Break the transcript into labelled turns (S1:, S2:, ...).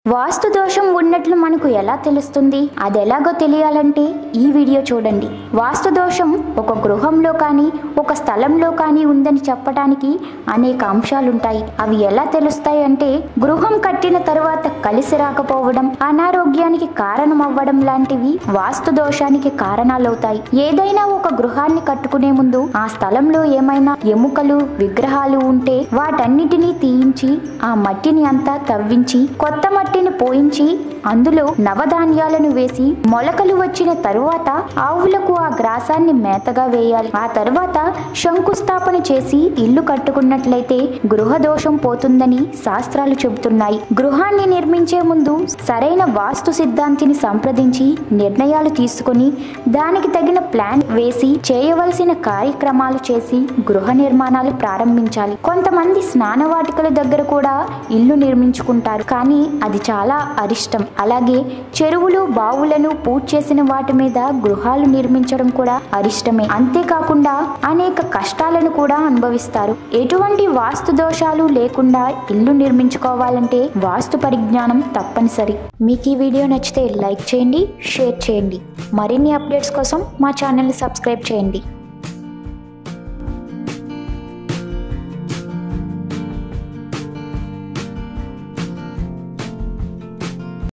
S1: వాస్తు దోషం ఉన్నట్లు మనకు ఎలా తెలుస్తుంది అది ఎలాగో తెలియాలంటే ఈ వీడియో చూడండి వాస్తు దోషం ఒక గృహంలో కానీ ఒక స్థలంలో కానీ ఉందని చెప్పడానికి అనేక అంశాలుంటాయి అవి ఎలా తెలుస్తాయి అంటే గృహం కట్టిన తర్వాత కలిసి రాకపోవడం అనారోగ్యానికి కారణం అవ్వడం లాంటివి వాస్తు దోషానికి కారణాలవుతాయి ఏదైనా ఒక గృహాన్ని కట్టుకునే ముందు ఆ స్థలంలో ఏమైనా ఎముకలు విగ్రహాలు ఉంటే వాటన్నిటినీ తీయించి ఆ మట్టిని అంతా తవ్వించి కొత్త మట్టిని పోయించి అందులో నవధాన్యాలను వేసి మొలకలు వచ్చిన తరువాత ఆవులకు ఆ గ్రాసాన్ని మేతగా వేయాలి ఆ తర్వాత శంకుస్థాపన చేసి ఇల్లు కట్టుకున్నట్లయితే గృహ దోషం పోతుందని శాస్త్రాలు చెబుతున్నాయి గృహాన్ని నిర్మించే ముందు సరైన వాస్తు సిద్ధాంతిని సంప్రదించి నిర్ణయాలు తీసుకొని దానికి తగిన ప్లాన్ వేసి చేయవలసిన కార్యక్రమాలు చేసి గృహ నిర్మాణాలు ప్రారంభించాలి కొంతమంది స్నానవాటికల దగ్గర కూడా ఇల్లు నిర్మించుకుంటారు కానీ అది చాలా అరిష్టం అలాగే చెరువులు బావులను పూజ చేసిన వాటి మీద గృహాలు నిర్మించడం కూడా అరిష్టమే అంతేకాకుండా అనేక కష్టాలను కూడా అనుభవిస్తారు ఎటువంటి వాస్తు దోషాలు లేకుండా ఇల్లు నిర్మించుకోవాలంటే వాస్తు పరిజ్ఞానం తప్పనిసరి మీకు ఈ వీడియో నచ్చితే లైక్ చేయండి షేర్ చేయండి మరిన్ని అప్డేట్స్ కోసం మా ఛానల్ని సబ్స్క్రైబ్ చేయండి